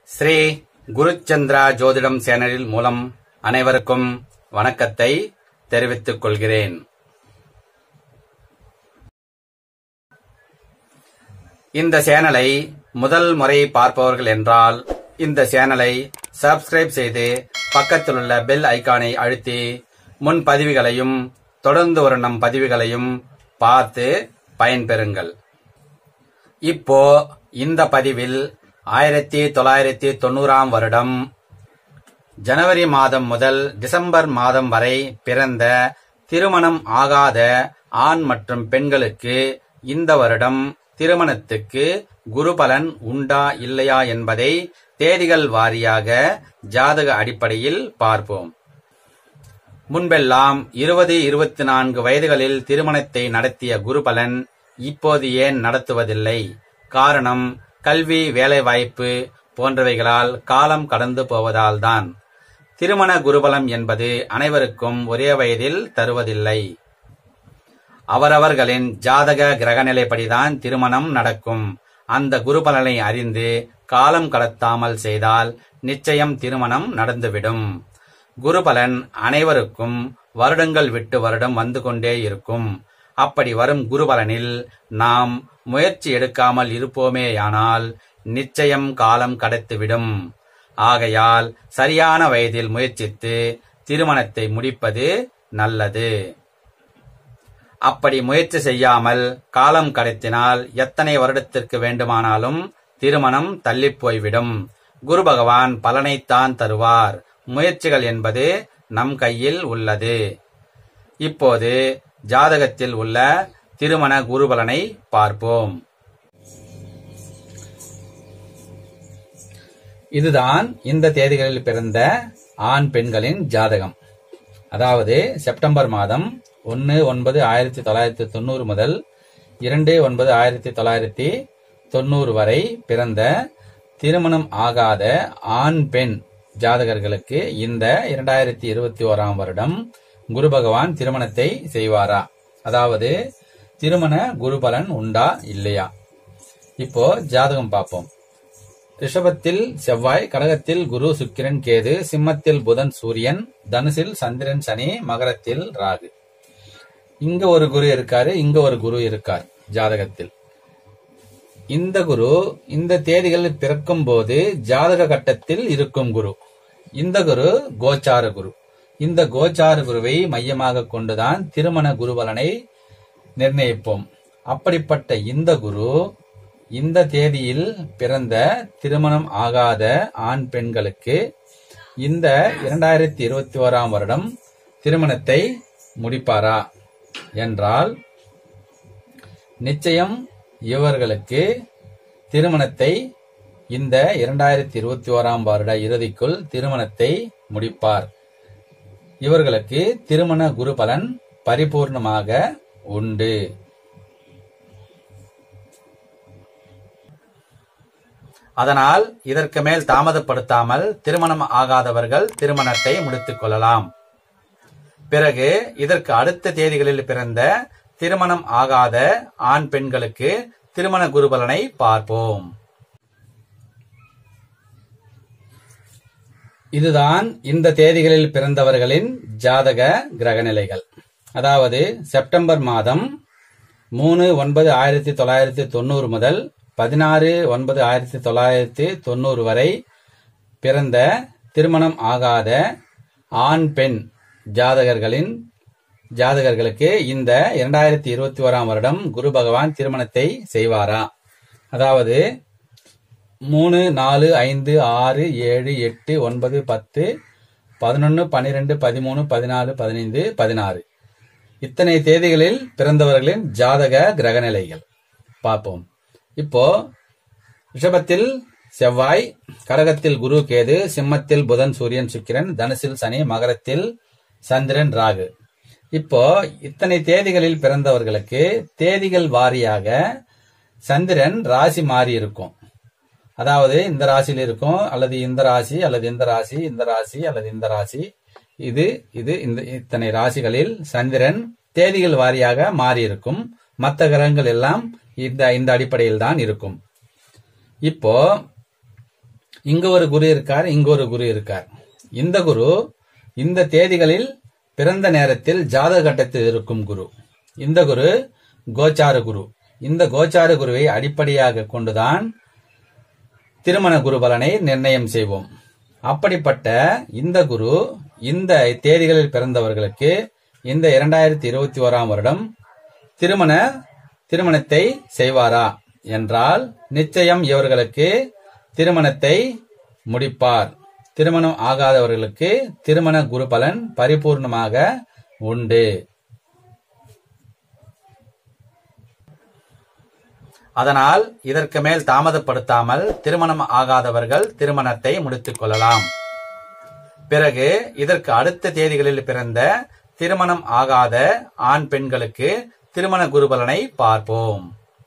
ஸ்ரீ குருச்சந்திரா ஜோதிடம் சேனலில் மூலம் அனைவருக்கும் வணக்கத்தை தெரிவித்துக் கொள்கிறேன் இந்த சேனலை முதல் முறை பார்ப்பவர்கள் என்றால் இந்த சேனலை சப்ஸ்கிரைப் செய்து பக்கத்தில் உள்ள பெல் ஐகானை அழுத்தி முன் பதிவுகளையும் தொடர்ந்து வரும் நம் பதிவுகளையும் பார்த்து பயன்பெறுங்கள் இப்போ இந்த பதிவில் ஆயிரத்தி தொள்ளாயிரத்தி தொண்ணூறாம் வருடம் ஜனவரி மாதம் முதல் டிசம்பர் மாதம் வரை பிறந்த திருமணம் ஆகாத ஆண் மற்றும் பெண்களுக்கு இந்த வருடம் திருமணத்துக்கு குருபலன் உண்டா இல்லையா என்பதை தேதிகள் வாரியாக ஜாதக அடிப்படையில் பார்ப்போம் முன்பெல்லாம் இருபது இருபத்தி நான்கு வயதுகளில் திருமணத்தை நடத்திய குருபலன் இப்போது ஏன் நடத்துவதில்லை காரணம் கல்வி வேலைவாய்ப்பு போன்றவைகளால் காலம் கடந்து போவதால்தான் திருமண குருபலம் என்பது அனைவருக்கும் ஒரே வயதில் தருவதில்லை அவரவர்களின் ஜாதக கிரகநிலைப்படிதான் திருமணம் நடக்கும் அந்த குருபலனை அறிந்து காலம் கடத்தாமல் செய்தால் நிச்சயம் திருமணம் நடந்துவிடும் குருபலன் அனைவருக்கும் வருடங்கள் விட்டு வருடம் வந்து கொண்டே இருக்கும் அப்படி வரும் குருபலனில் நாம் முயற்சி எடுக்காமல் இருப்போமேயானால் நிச்சயம் காலம் கடத்திவிடும் ஆகையால் சரியான வயதில் முயற்சித்து திருமணத்தை முடிப்பது நல்லது அப்படி முயற்சி செய்யாமல் காலம் கடத்தினால் எத்தனை வருடத்திற்கு வேண்டுமானாலும் திருமணம் தள்ளிப் போய்விடும் குரு பகவான் பலனைத்தான் தருவார் முயற்சிகள் என்பது நம் கையில் உள்ளது இப்போது ஜாதகத்தில் உள்ள திருமண குருபலனை பார்ப்போம் இதுதான் இந்த தேதிகளில் பிறந்த ஆண் பெண்களின் ஜாதகம் அதாவது செப்டம்பர் மாதம் ஒன்று ஒன்பது ஆயிரத்தி தொள்ளாயிரத்தி தொண்ணூறு முதல் இரண்டு ஒன்பது ஆயிரத்தி தொள்ளாயிரத்தி தொண்ணூறு வரை பிறந்த திருமணம் ஆகாத ஆண் பெண் ஜாதகர்களுக்கு இந்த இரண்டாயிரத்தி இருபத்தி ஓராம் வருடம் குரு பகவான் திருமணத்தை செய்வாரா அதாவது திருமண குருபலன் உண்டா இல்லையா இப்போ ஜாதகம் பார்ப்போம் ரிஷபத்தில் செவ்வாய் கடகத்தில் குரு சுக்கிரன் கேது சிம்மத்தில் புதன் சூரியன் தனுசில் சந்திரன் சனி மகரத்தில் ராகு இங்க ஒரு குரு இருக்காரு இங்க ஒரு குரு இருக்கார் ஜாதகத்தில் இந்த குரு இந்த தேதிகளில் பிறக்கும் போது ஜாதக கட்டத்தில் இருக்கும் குரு இந்த குரு கோச்சார குரு இந்த கோச்சார குருவை மையமாக கொண்டுதான் திருமண குருபலனை நிர்ணயிப்போம் அப்படிப்பட்ட இந்த குரு இந்த தேதியில் பிறந்த திருமணம் ஆகாத ஆண் பெண்களுக்கு இந்த இரண்டாயிரத்தி இருபத்தி ஓராம் வருடம் திருமணத்தை முடிப்பாரா என்றால் நிச்சயம் இவர்களுக்கு திருமணத்தை இந்த இரண்டாயிரத்தி இருபத்தி ஓராம் வருட இறுதிக்குள் திருமணத்தை முடிப்பார் இவர்களுக்கு திருமண குரு பலன் பரிபூர்ணமாக உண்டு அதனால் இதற்கு மேல் தாமதப்படுத்தாமல் திருமணம் ஆகாதவர்கள் திருமணத்தை முடித்துக் கொள்ளலாம் பிறகு இதற்கு அடுத்த தேதிகளில் பிறந்த திருமணம் ஆகாத ஆண் பெண்களுக்கு திருமண குருபலனை பார்ப்போம் இதுதான் இந்த தேதிகளில் பிறந்தவர்களின் ஜாதக கிரகநிலைகள் அதாவது செப்டம்பர் மாதம் மூணு ஒன்பது ஆயிரத்தி தொள்ளாயிரத்தி தொண்ணூறு முதல் பதினாறு ஒன்பது ஆயிரத்தி தொள்ளாயிரத்தி தொண்ணூறு வரை பிறந்த திருமணம் ஆகாத ஆண் பெண் ஜாதகர்களின் ஜாதகர்களுக்கு இந்த இரண்டாயிரத்தி இருபத்தி ஓராம் வருடம் குரு பகவான் திருமணத்தை செய்வாரா அதாவது மூணு நாலு ஐந்து ஆறு ஏழு எட்டு ஒன்பது பத்து பதினொன்று பன்னிரெண்டு பதிமூணு பதினாலு பதினைந்து பதினாறு இத்தனை தேதிகளில் பிறந்தவர்களின் ஜாதக கிரகநிலைகள் பார்ப்போம் இப்போ ரிஷபத்தில் செவ்வாய் கடகத்தில் குரு கேது சிம்மத்தில் புதன் சூரியன் சுக்கிரன் தனுசில் சனி மகரத்தில் சந்திரன் ராகு இப்போ இத்தனை தேதிகளில் பிறந்தவர்களுக்கு தேதிகள் வாரியாக சந்திரன் ராசி மாறி இருக்கும் அதாவது இந்த ராசியில் இருக்கும் அல்லது இந்த ராசி அல்லது இந்த ராசி இந்த ராசி அல்லது இந்த ராசி இது இது இந்த இத்தனை ராசிகளில் சந்திரன் தேதிகள் வாரியாக மாறி இருக்கும் மற்ற கிரகங்கள் எல்லாம் இந்த இந்த அடிப்படையில் தான் இருக்கும் இப்போ இங்க ஒரு குரு இருக்கார் இங்க ஒரு குரு இருக்கார் இந்த குரு இந்த தேதிகளில் பிறந்த நேரத்தில் ஜாதக கட்டத்தில் இருக்கும் குரு இந்த குரு கோச்சார குரு இந்த கோச்சார குருவை அடிப்படையாக கொண்டுதான் திருமண குரு பலனை நிர்ணயம் செய்வோம் அப்படிப்பட்ட இந்த குரு இந்த தேதிகளில் பிறந்தவர்களுக்கு இந்த இரண்டாயிரத்தி இருபத்தி ஓராம் வருடம் திருமண திருமணத்தை செய்வாரா என்றால் நிச்சயம் இவர்களுக்கு திருமணத்தை முடிப்பார் திருமணம் ஆகாதவர்களுக்கு திருமண குரு பலன் பரிபூர்ணமாக உண்டு அதனால் இதற்கு மேல் தாமதப்படுத்தாமல் திருமணம் ஆகாதவர்கள் திருமணத்தை முடித்துக் கொள்ளலாம் பிறகு இதற்கு அடுத்த தேதிகளில் பிறந்த திருமணம் ஆகாத ஆண் பெண்களுக்கு திருமண குருபலனை பார்ப்போம்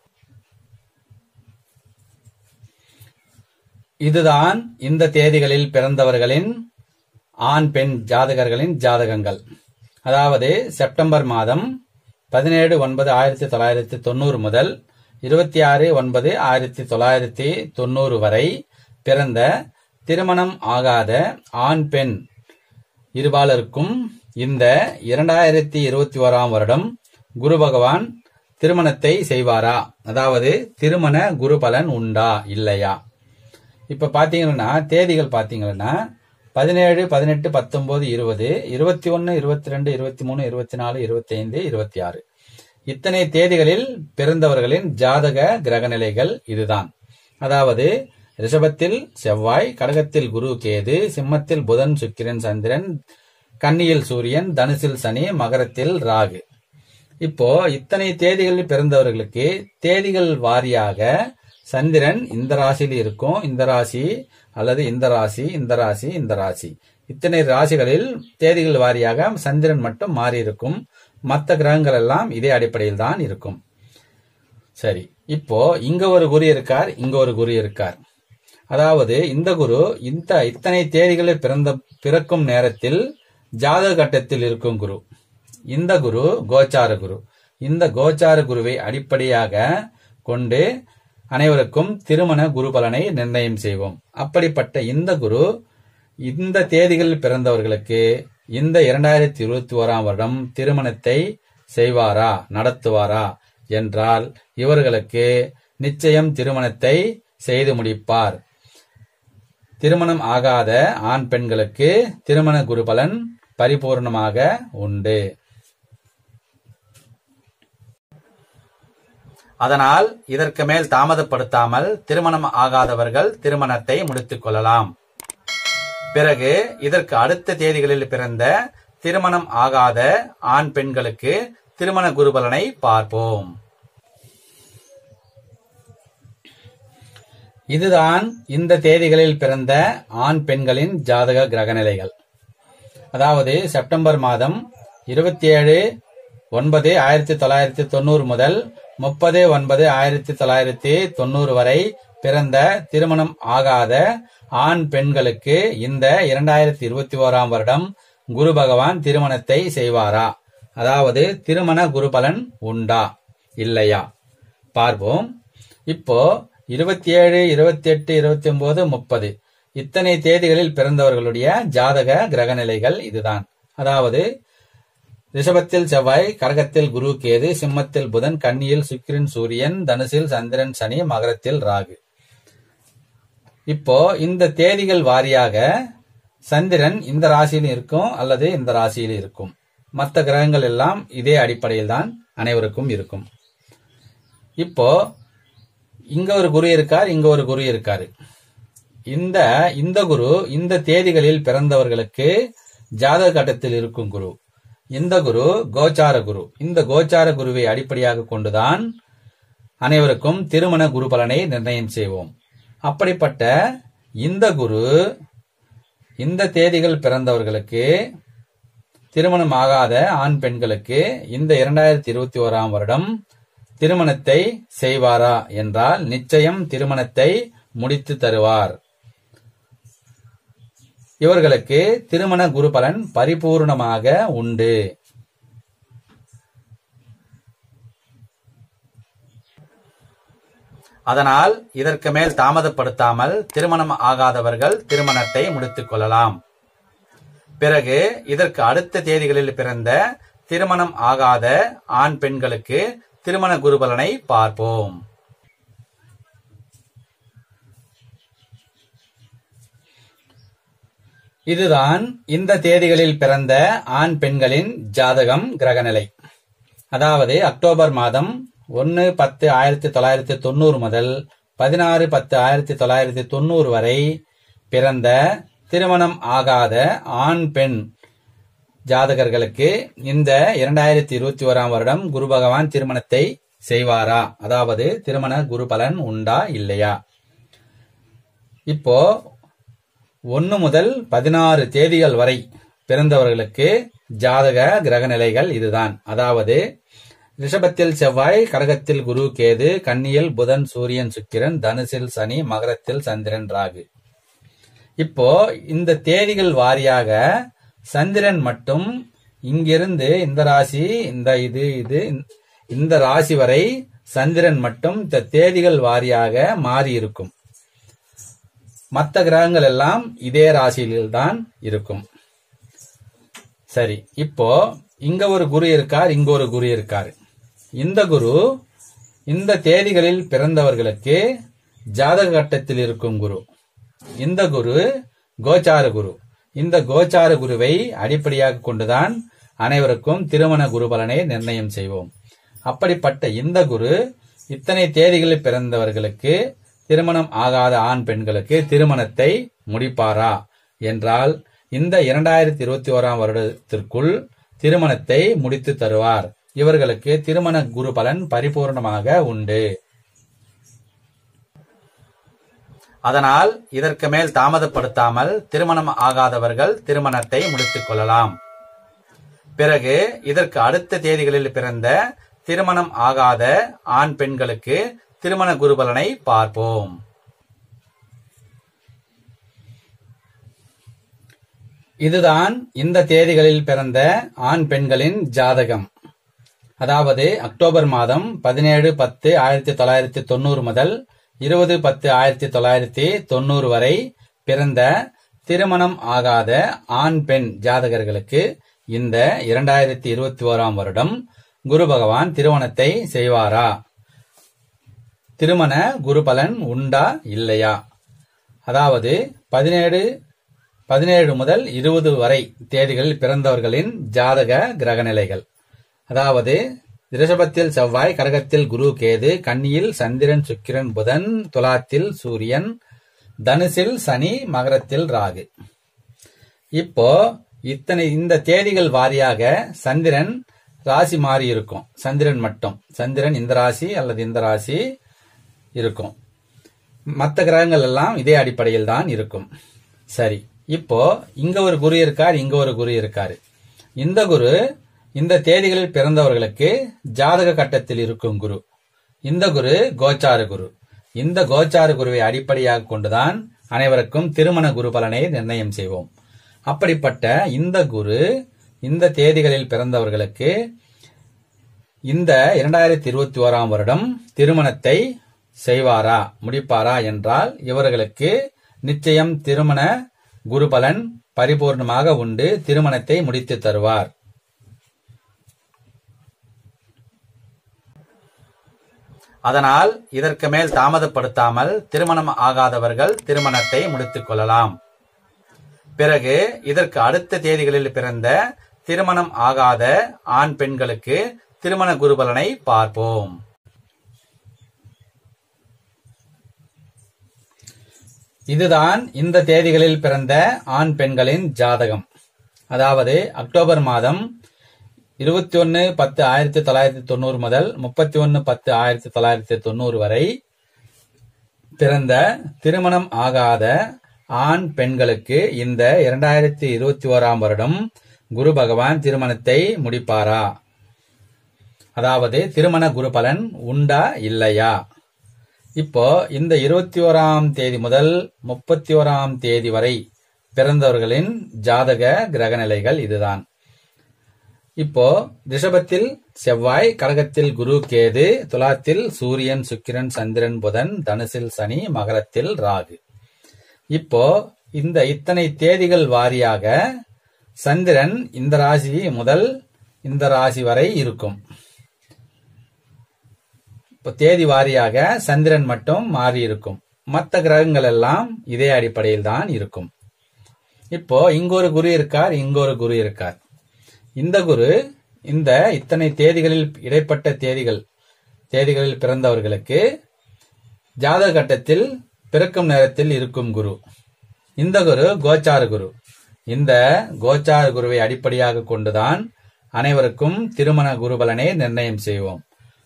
இதுதான் இந்த தேதிகளில் பிறந்தவர்களின் ஆண் பெண் ஜாதகர்களின் ஜாதகங்கள் அதாவது செப்டம்பர் மாதம் பதினேழு ஒன்பது ஆயிரத்தி தொள்ளாயிரத்தி தொண்ணூறு முதல் இருபத்தி ஆறு ஒன்பது ஆயிரத்தி தொள்ளாயிரத்தி தொண்ணூறு வரை பிறந்த திருமணம் ஆகாத ஆண் பெண் இருபாலருக்கும் இந்த இரண்டாயிரத்தி இருபத்தி ஓராம் வருடம் குரு பகவான் திருமணத்தை செய்வாரா அதாவது திருமண குரு பலன் உண்டா இல்லையா இப்ப பாத்தீங்கன்னா தேதிகள் பாத்தீங்கன்னா பதினேழு பதினெட்டு பத்தொன்பது இருபது இருபத்தி ஒன்னு இருபத்தி ரெண்டு இருபத்தி மூணு இருபத்தி நாலு இருபத்தி ஐந்து இருபத்தி ஆறு இத்தனை தேதிகளில் பிறந்தவர்களின் ஜாதக கிரகநிலைகள் இதுதான் அதாவது ரிஷபத்தில் செவ்வாய் கடகத்தில் குரு கேது சிம்மத்தில் புதன் சுக்கிரன் சந்திரன் கன்னியில் சூரியன் தனுசில் சனி மகரத்தில் ராகு இப்போ இத்தனை தேதிகளில் பிறந்தவர்களுக்கு தேதிகள் வாரியாக சந்திரன் இந்த ராசியில் இருக்கும் இந்த ராசி அல்லது இந்த ராசி இந்த ராசி இந்த ராசி இத்தனை ராசிகளில் தேதிகள் வாரியாக சந்திரன் மட்டும் மாறி இருக்கும் மற்ற கிரகங்கள் எல்லாம் இதே அடிப்படையில் தான் இருக்கும் சரி இப்போ இங்க ஒரு குரு இருக்கார் இங்க ஒரு குரு இருக்கார் அதாவது இந்த குரு இந்த இத்தனை தேதிகளில் பிறந்த பிறக்கும் நேரத்தில் ஜாதக கட்டத்தில் இருக்கும் குரு இந்த குரு கோச்சார குரு இந்த கோச்சார குருவை அடிப்படையாக கொண்டு அனைவருக்கும் திருமண குரு பலனை நிர்ணயம் செய்வோம் அப்படிப்பட்ட இந்த குரு இந்த தேதிகளில் பிறந்தவர்களுக்கு இந்த இரண்டாயிரத்தி இருபத்தி ஓராம் வருடம் திருமணத்தை செய்வாரா நடத்துவாரா என்றால் இவர்களுக்கு நிச்சயம் திருமணத்தை செய்து முடிப்பார் திருமணம் ஆகாத ஆண் பெண்களுக்கு திருமண குரு பலன் பரிபூர்ணமாக உண்டு அதனால் இதற்கு மேல் தாமதப்படுத்தாமல் திருமணம் ஆகாதவர்கள் திருமணத்தை முடித்துக் கொள்ளலாம் பிறகு இதற்கு அடுத்த தேதிகளில் பிறந்த திருமணம் ஆகாத ஆண் பெண்களுக்கு திருமண குருபலனை பார்ப்போம் இதுதான் இந்த தேதிகளில் பிறந்த ஆண் பெண்களின் ஜாதக கிரகநிலைகள் அதாவது செப்டம்பர் மாதம் இருபத்தி ஏழு ஒன்பது ஆயிரத்தி தொள்ளாயிரத்தி தொண்ணூறு முதல் முப்பது ஒன்பது ஆயிரத்தி தொள்ளாயிரத்தி தொண்ணூறு வரை பிறந்த திருமணம் ஆகாத ஆண் பெண்களுக்கு இந்த இரண்டாயிரத்தி இருபத்தி ஓராம் வருடம் குரு பகவான் திருமணத்தை செய்வாரா அதாவது திருமண குரு பலன் உண்டா இல்லையா பார்ப்போம் இப்போ இருபத்தி ஏழு இருபத்தி எட்டு இருபத்தி ஒன்பது முப்பது இத்தனை தேதிகளில் பிறந்தவர்களுடைய ஜாதக கிரகநிலைகள் இதுதான் அதாவது ரிஷபத்தில் செவ்வாய் கடகத்தில் குரு கேது சிம்மத்தில் புதன் கன்னியில் சுக்கிரன் சூரியன் தனுசில் சந்திரன் சனி மகரத்தில் ராகு இப்போ இந்த தேதிகள் வாரியாக சந்திரன் இந்த ராசியில் இருக்கும் அல்லது இந்த ராசியில் இருக்கும் மற்ற கிரகங்கள் எல்லாம் இதே அடிப்படையில் தான் அனைவருக்கும் இருக்கும் இப்போ இங்க ஒரு குரு இருக்கார் இங்க ஒரு குரு இருக்காரு இந்த இந்த குரு இந்த தேதிகளில் பிறந்தவர்களுக்கு ஜாதக கட்டத்தில் இருக்கும் குரு இந்த குரு கோச்சார குரு இந்த கோச்சார குருவை அடிப்படையாக கொண்டுதான் அனைவருக்கும் திருமண குரு பலனை நிர்ணயம் செய்வோம் அப்படிப்பட்ட இந்த குரு இந்த தேதிகள் பிறந்தவர்களுக்கு திருமணம் ஆகாத ஆண் பெண்களுக்கு இந்த இரண்டாயிரத்தி இருபத்தி ஓராம் வருடம் திருமணத்தை செய்வாரா என்றால் நிச்சயம் திருமணத்தை முடித்து தருவார் இவர்களுக்கு திருமண குரு பலன் பரிபூர்ணமாக உண்டு அதனால் இதற்கு மேல் தாமதப்படுத்தாமல் திருமணம் ஆகாதவர்கள் திருமணத்தை முடித்துக் கொள்ளலாம் பிறகு இதற்கு அடுத்த தேதிகளில் பிறந்த திருமணம் ஆகாத ஆண் பெண்களுக்கு திருமண குருபலனை பார்ப்போம் இதுதான் இந்த தேதிகளில் பிறந்த ஆண் பெண்களின் ஜாதகம் கிரகநிலை அதாவது அக்டோபர் மாதம் ஒன்னு பத்து ஆயிரத்தி தொள்ளாயிரத்தி தொண்ணூறு முதல் பதினாறு பத்து ஆயிரத்தி தொள்ளாயிரத்தி தொண்ணூறு வரை பிறந்த திருமணம் ஆகாத ஆண் பெண் ஜாதகர்களுக்கு இந்த இரண்டாயிரத்தி இருபத்தி ஓராம் வருடம் குரு பகவான் திருமணத்தை செய்வாரா அதாவது திருமண குரு பலன் உண்டா இல்லையா இப்போ ஒன்னு முதல் பதினாறு தேதிகள் வரை பிறந்தவர்களுக்கு ஜாதக கிரக நிலைகள் இதுதான் அதாவது ரிஷபத்தில் செவ்வாய் கடகத்தில் குரு கேது கன்னியில் புதன் சூரியன் சுக்கிரன் தனுசில் சனி மகரத்தில் சந்திரன் ராகு இப்போ இந்த தேதிகள் வாரியாக சந்திரன் மட்டும் இங்கிருந்து இந்த ராசி இந்த இது இது இந்த ராசி வரை சந்திரன் மட்டும் இந்த தேதிகள் வாரியாக மாறி இருக்கும் மற்ற கிரகங்கள் எல்லாம் இதே ராசியில் தான் இருக்கும் சரி இப்போ இங்க ஒரு குரு இருக்கார் இங்க ஒரு குரு இருக்கார் இந்த குரு இந்த தேதிகளில் பிறந்தவர்களுக்கு ஜாதக கட்டத்தில் இருக்கும் குரு இந்த குரு கோச்சார குரு இந்த கோச்சார குருவை அடிப்படையாக கொண்டுதான் அனைவருக்கும் திருமண குரு பலனை நிர்ணயம் செய்வோம் அப்படிப்பட்ட இந்த குரு இத்தனை தேதிகளில் பிறந்தவர்களுக்கு திருமணம் ஆகாத ஆண் பெண்களுக்கு திருமணத்தை முடிப்பாரா என்றால் இந்த இரண்டாயிரத்தி இருபத்தி ஓராம் வருடத்திற்குள் திருமணத்தை முடித்து தருவார் இவர்களுக்கு திருமண குரு பலன் பரிபூர்ணமாக உண்டு அதனால் இதற்கு மேல் தாமதப்படுத்தாமல் திருமணம் ஆகாதவர்கள் திருமணத்தை முடித்துக் கொள்ளலாம் பிறகு இதற்கு அடுத்த தேதிகளில் பிறந்த திருமணம் ஆகாத ஆண் பெண்களுக்கு திருமண குருபலனை பார்ப்போம் இதுதான் இந்த தேதிகளில் பிறந்த ஆண் பெண்களின் ஜாதகம் அதாவது அக்டோபர் மாதம் பதினேழு பத்து ஆயிரத்தி தொள்ளாயிரத்தி தொண்ணூறு முதல் இருபது பத்து ஆயிரத்தி தொள்ளாயிரத்தி தொண்ணூறு வரை பிறந்த திருமணம் ஆகாத ஆண் பெண் ஜாதகர்களுக்கு இந்த இரண்டாயிரத்தி இருபத்தி ஓராம் வருடம் குரு பகவான் திருமணத்தை செய்வாரா திருமண குரு பலன் உண்டா இல்லையா அதாவது பதினேழு பதினேழு முதல் இருபது வரை தேதிகளில் பிறந்தவர்களின் ஜாதக கிரகநிலைகள் அதாவது ரிஷபத்தில் செவ்வாய் கடகத்தில் குரு கேது கன்னியில் சந்திரன் சுக்கிரன் புதன் துலாத்தில் சூரியன் தனுசில் சனி மகரத்தில் ராகு இப்போ இத்தனை இந்த தேதிகள் வாரியாக சந்திரன் ராசி மாறி இருக்கும் சந்திரன் மட்டும் சந்திரன் இந்த ராசி அல்லது இந்த ராசி இருக்கும் மற்ற கிரகங்கள் எல்லாம் இதே அடிப்படையில் தான் இருக்கும் சரி இப்போ இங்க ஒரு குரு இருக்கார் இங்க ஒரு குரு இருக்காரு இந்த குரு இந்த தேதிகளில் பிறந்தவர்களுக்கு ஜாதக கட்டத்தில் இருக்கும் குரு இந்த குரு கோச்சார குரு இந்த கோச்சார குருவை அடிப்படையாக கொண்டுதான் அனைவருக்கும் திருமண குரு பலனை நிர்ணயம் செய்வோம் அப்படிப்பட்ட இந்த குரு இந்த தேதிகளில் பிறந்தவர்களுக்கு இந்த இரண்டாயிரத்தி இருபத்தி ஓராம் வருடம் திருமணத்தை செய்வாரா முடிப்பாரா என்றால் இவர்களுக்கு நிச்சயம் திருமண குரு பலன் பரிபூர்ணமாக உண்டு திருமணத்தை முடித்து தருவார் அதனால் இதற்கு மேல் தாமதப்படுத்தாமல் திருமணம் ஆகாதவர்கள் திருமணத்தை முடித்துக் கொள்ளலாம் பிறகு இதற்கு அடுத்த தேதிகளில் பிறந்த திருமணம் ஆகாத ஆண் பெண்களுக்கு திருமண குருபலனை பார்ப்போம் இதுதான் இந்த தேதிகளில் பிறந்த ஆண் பெண்களின் ஜாதகம் அதாவது அக்டோபர் மாதம் இருபத்தி ஒன்னு பத்து ஆயிரத்தி தொள்ளாயிரத்தி தொண்ணூறு முதல் முப்பத்தி ஒன்னு பத்து ஆயிரத்தி தொள்ளாயிரத்தி தொண்ணூறு வரை பிறந்த திருமணம் ஆகாத ஆண் பெண்களுக்கு இந்த இரண்டாயிரத்தி இருபத்தி ஓராம் வருடம் குரு பகவான் திருமணத்தை முடிப்பாரா அதாவது திருமண குரு பலன் உண்டா இல்லையா இப்போ இந்த இருபத்தி ஓராம் தேதி முதல் முப்பத்தி ஓராம் தேதி வரை பிறந்தவர்களின் ஜாதக கிரகநிலைகள் இதுதான் இப்போ ரிஷபத்தில் செவ்வாய் கடகத்தில் குரு கேது துலாத்தில் சூரியன் சுக்கிரன் சந்திரன் புதன் தனுசில் சனி மகரத்தில் ராகு இப்போ இந்த இத்தனை தேதிகள் வாரியாக சந்திரன் இந்த ராசி முதல் இந்த ராசி வரை இருக்கும் இப்போ தேதி வாரியாக சந்திரன் மட்டும் மாறி இருக்கும் மற்ற கிரகங்கள் எல்லாம் இதே அடிப்படையில் தான் இருக்கும் இப்போ இங்க ஒரு குரு இருக்கார் இங்க ஒரு குரு இருக்கார் இந்த குரு இந்த இத்தனை தேதிகளில் இடைப்பட்ட தேதிகள் தேதிகளில் பிறந்தவர்களுக்கு ஜாதக கட்டத்தில் பிறக்கும் நேரத்தில் இருக்கும் குரு இந்த குரு கோச்சார குரு இந்த கோச்சார குருவை அடிப்படையாக கொண்டுதான் அனைவருக்கும் திருமண குருபலனை நிர்ணயம் செய்வோம்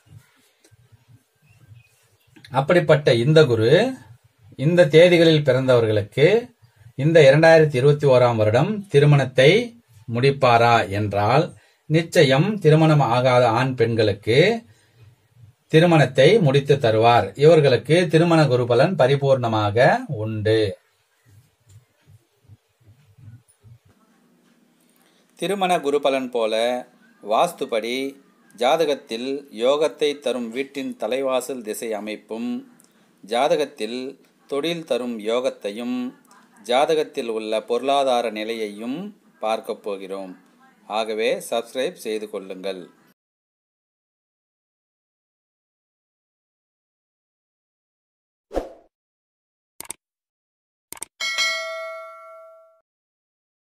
அப்படிப்பட்ட இந்த குரு இந்த தேதிகளில் பிறந்தவர்களுக்கு இந்த இரண்டாயிரத்தி இருபத்தி ஓராம் வருடம் திருமணத்தை முடிப்பாரா என்றால் நிச்சயம் திருமணம் ஆகாத ஆண் பெண்களுக்கு திருமணத்தை முடித்து தருவார் இவர்களுக்கு திருமண குருபலன் பரிபூர்ணமாக உண்டு திருமண குருபலன் போல வாஸ்துபடி ஜாதகத்தில் யோகத்தை தரும் வீட்டின் தலைவாசல் திசை அமைப்பும் ஜாதகத்தில் தொழில் தரும் யோகத்தையும் ஜாதகத்தில் உள்ள பொருளாதார நிலையையும் பார்க்கப் போகிறோம் ஆகவே சப்ஸ்கிரைப் செய்து கொள்ளுங்கள்